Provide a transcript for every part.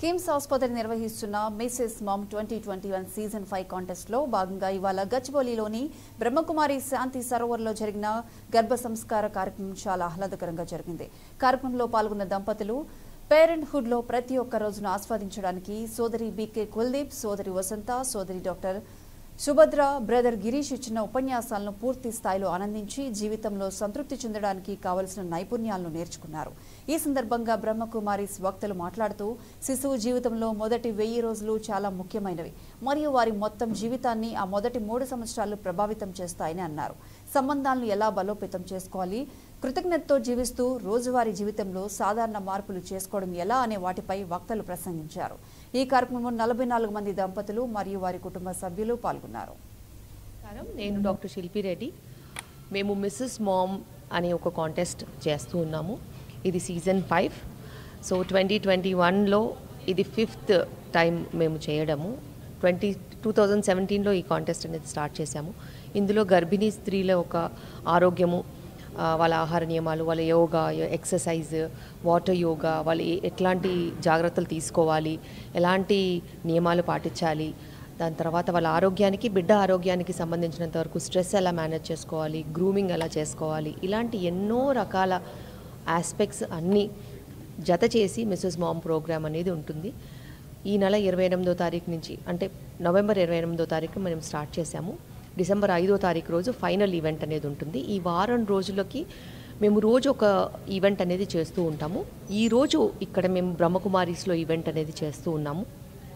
కిమ్స్ ఆసుపత్రి నిర్వహిస్తున్న Mrs mom twenty twenty one season five contest లో భాగంగా ఇవాళ గచ్చిబౌలిలోని బ్రహ్మకుమారి శాంతి సరోవర్లో జరిగిన గర్భ సంస్కార కార్యక్రమం చాలా ఆహ్లాదకరంగా జరిగింది కార్యక్రమంలో పాల్గొన్న దంపతులు పేరెంట్ హుడ్ లో ప్రతి ఒక్క రోజును ఆస్వాదించడానికి సోదరి బీకే కుల్దీప్ సోదరి వసంత సోదరి డాక్టర్ సుభద్ర బ్రదర్ గిరీష్ ఇచ్చిన ఉపన్యాసాలను పూర్తి స్థాయిలో ఆనందించి జీవితంలో సంతృప్తి చెందడానికి కావలసిన నైపుణ్యాలను నేర్చుకున్నారు ఈ సందర్భంగా బ్రహ్మకుమారిస్ వక్తలు మాట్లాడుతూ శిశువు జీవితంలో మొదటి వెయ్యి రోజులు చాలా ముఖ్యమైనవి మరియు వారి మొత్తం జీవితాన్ని ఆ మొదటి మూడు సంవత్సరాలు ప్రభావితం చేస్తాయని అన్నారు సంబంధాలను ఎలా బలోపేతం చేసుకోవాలి కృతజ్ఞతతో జీవిస్తూ రోజువారీ జీవితంలో సాధారణ మార్పులు చేసుకోవడం ఎలా అనే వాటిపై వక్తలు ప్రసంగించారు ఈ కార్యక్రమంలో నలభై నాలుగు మంది దంపతులు మరియు వారి కుటుంబ సభ్యులు పాల్గొన్నారు నమస్కారం నేను డాక్టర్ శిల్పి రెడ్డి మేము మిస్సెస్ మామ్ అనే ఒక కాంటెస్ట్ చేస్తూ ఉన్నాము ఇది season five so twenty twenty వన్లో ఇది ఫిఫ్త్ టైం మేము చేయడము ట్వంటీ టూ థౌజండ్ సెవెంటీన్లో ఈ కాంటెస్ట్ అనేది స్టార్ట్ చేశాము ఇందులో గర్భిణీ స్త్రీల ఒక ఆరోగ్యము ఆ, వాళ్ళ ఆహార నియమాలు వాళ్ళ యోగా ఎక్సర్సైజ్ వాటర్ యోగా వాళ్ళు ఏ- ఎట్లాంటి జాగ్రత్తలు తీసుకోవాలి ఎలాంటి నియమాలు పాటించాలి దాని తర్వాత వాళ్ళ ఆరోగ్యానికి బిడ్డ ఆరోగ్యానికి సంబంధించినంత వరకు స్ట్రెస్ ఎలా మేనేజ్ చేసుకోవాలి గ్రూమింగ్ ఎలా చేసుకోవాలి ఇలాంటి ఎన్నో రకాల ఆస్పెక్ట్స్ అన్నీ జత చేసి మిస్సెస్ మామ్ ప్రోగ్రామ్ అనేది ఉంటుంది ఈ నెల ఇరవై ఎనిమిదో తారీఖు నుంచి అంటే నవంబర్ ఇరవై ఎనిమిదో తారీఖు మనం స్టార్ట్ చేశాము డిసెంబర్ ఐదో తారీఖు రోజు ఫైనల్ ఈవెంట్ అనేది ఉంటుంది ఈ వారం రోజులకి మేము రోజు ఒక ఈవెంట్ అనేది చేస్తూ ఉంటాము ఈ రోజు ఇక్కడ మేము బ్రహ్మకుమారీస్లో ఈవెంట్ అనేది చేస్తూ ఉన్నాము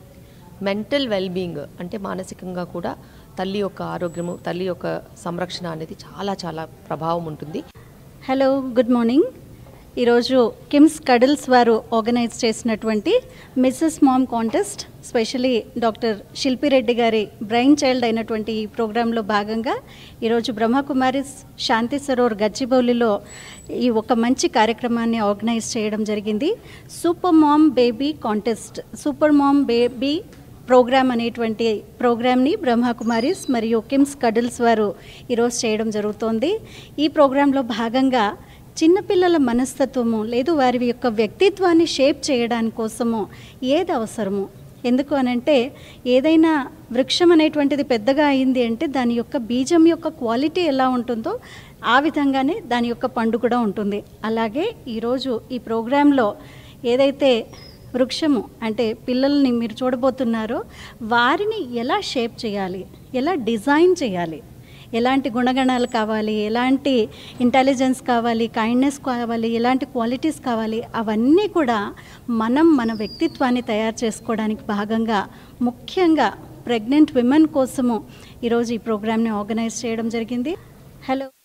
మెంటల్ వెల్బీయింగ్ అంటే మానసికంగా కూడా తల్లి యొక్క ఆరోగ్యము తల్లి యొక్క సంరక్షణ అనేది చాలా చాలా ప్రభావం ఉంటుంది హలో గుడ్ మార్నింగ్ ఈరోజు కిమ్స్ కడిల్స్ వారు ఆర్గనైజ్ చేసినటువంటి Mrs mom contest specially doctor Shilpi Reddy గారి బ్రెయిన్ చైల్డ్ అయినటువంటి ఈ ప్రోగ్రాంలో భాగంగా ఈరోజు బ్రహ్మకుమారిస్ శాంతి సరోవర్ గచ్చిబౌలిలో ఈ ఒక మంచి కార్యక్రమాన్ని ఆర్గనైజ్ చేయడం జరిగింది super mom baby contest super mom baby program అనేటువంటి ప్రోగ్రామ్ని బ్రహ్మకుమారిస్ మరియు కిమ్స్ కడిల్స్ వారు ఈరోజు చేయడం జరుగుతోంది ఈ ప్రోగ్రాంలో భాగంగా చిన్నపిల్లల మనస్తత్వము లేదు వారి యొక్క వ్యక్తిత్వాన్ని షేప్ చేయడానికి కోసము ఏది అవసరము ఎందుకు అనంటే ఏదైనా వృక్షం అనేటువంటిది పెద్దగా అయింది అంటే దాని యొక్క బీజం యొక్క క్వాలిటీ ఎలా ఉంటుందో ఆ విధంగానే దాని యొక్క పండు కూడా ఉంటుంది అలాగే ఈరోజు ఈ ప్రోగ్రాంలో ఏదైతే వృక్షము అంటే పిల్లల్ని మీరు చూడబోతున్నారో వారిని ఎలా షేప్ చేయాలి ఎలా డిజైన్ చేయాలి ఎలాంటి గుణగణాలు కావాలి ఎలాంటి ఇంటెలిజెన్స్ కావాలి కైండ్నెస్ కావాలి ఎలాంటి క్వాలిటీస్ కావాలి అవన్నీ కూడా మనం మన వ్యక్తిత్వాన్ని తయారు చేసుకోవడానికి భాగంగా ముఖ్యంగా ప్రెగ్నెంట్ విమెన్ కోసము ఈరోజు ఈ ప్రోగ్రామ్ని ఆర్గనైజ్ చేయడం జరిగింది హలో